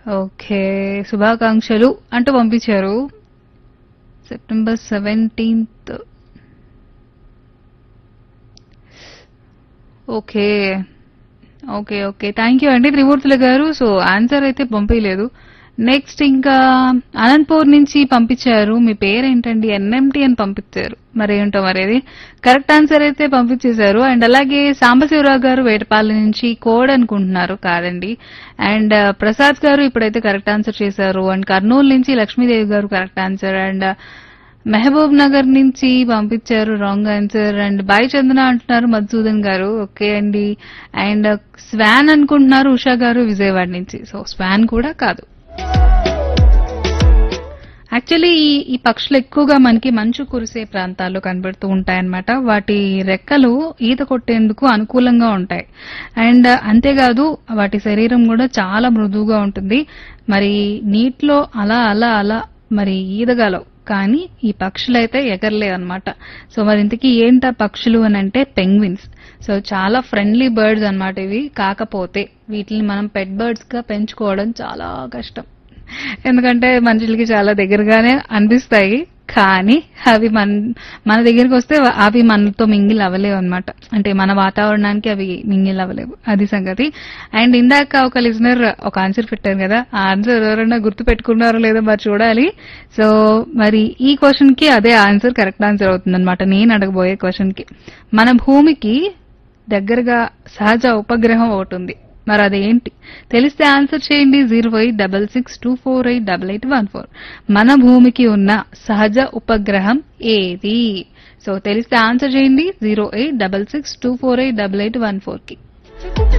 okay శుభాకాంక్షలు అంటూ పంపించారు September seventeenth okay okay okay thank you అండి త్రిమూర్తుల గారు సో ఆన్సర్ అయితే పంపించలేదు నెక్స్ట్ ఇంకా అనంతపూర్ నుంచి పంపించారు మీ పేరేంటండి ఎన్ఎంటి అని పంపించారు మరి ఏంటో మరి అది కరెక్ట్ ఆన్సర్ అయితే పంపించేశారు అండ్ అలాగే సాంబశివరావు గారు వేటపాల నుంచి కోడ్ అనుకుంటున్నారు కాదండి అండ్ ప్రసాద్ గారు ఇప్పుడైతే కరెక్ట్ ఆన్సర్ చేశారు అండ్ కర్నూలు నుంచి Lakshmidevi garu correct answer and Mahabubnagar నుంచి పంపించారు రాంగ్ ఆన్సర్ అండ్ బాయ్ చందన అంటున్నారు మధుసూదన్ గారు ఓకే అండి అండ్ స్వాన్ అనుకుంటున్నారు ఉషా గారు విజయవాడ నుంచి సో స్వాన్ కూడా కాదు యాక్చువల్లీ ఈ ఈ పక్షులు ఎక్కువగా మనకి మంచు కురిసే ప్రాంతాల్లో కనబడుతూ ఉంటాయన్నమాట వాటి రెక్కలు ఈత కొట్టేందుకు అనుకూలంగా ఉంటాయి అండ్ అంతేకాదు వాటి శరీరం కూడా చాలా మృదువుగా ఉంటుంది మరి నీటిలో అలా అలా అలా మరి ఈదగలవు కానీ ఈ పక్షులు అయితే ఎగరలేవు అనమాట సో మరి ఇంతకీ ఏంటా పక్షులు అని అంటే పెంగ్విన్స్ సో చాలా ఫ్రెండ్లీ బర్డ్స్ అన్నమాట ఇవి కాకపోతే వీటిని మనం పెట్ బర్డ్స్ గా పెంచుకోవడం చాలా కష్టం ఎందుకంటే మనుషులకి చాలా దగ్గరగానే అనిపిస్తాయి కానీ అవి మన మన దగ్గరికి వస్తే అవి మనతో మింగిల్ అవ్వలేవు అనమాట అంటే మన వాతావరణానికి అవి మింగిల్ అవ్వలేవు అది సంగతి అండ్ ఇందాక ఒక లిజనర్ ఒక ఆన్సర్ పెట్టారు కదా ఆ ఆన్సర్ ఎవరైనా గుర్తు పెట్టుకున్నారో లేదో మరి చూడాలి సో మరి ఈ క్వశ్చన్ కి అదే ఆన్సర్ కరెక్ట్ ఆన్సర్ అవుతుంది అనమాట నేను అడగబోయే క్వశ్చన్ కి మన భూమికి దగ్గరగా సహజ ఉపగ్రహం ఒకటి ఉంది మరి అదేంటి తెలిస్తే ఆన్సర్ చేయండి zero eight double six two four eight double eight one four మన భూమికి ఉన్న సహజ ఉపగ్రహం ఏది సో తెలిస్తే ఆన్సర్ చేయండి zero eight double six two four eight double eight one four కి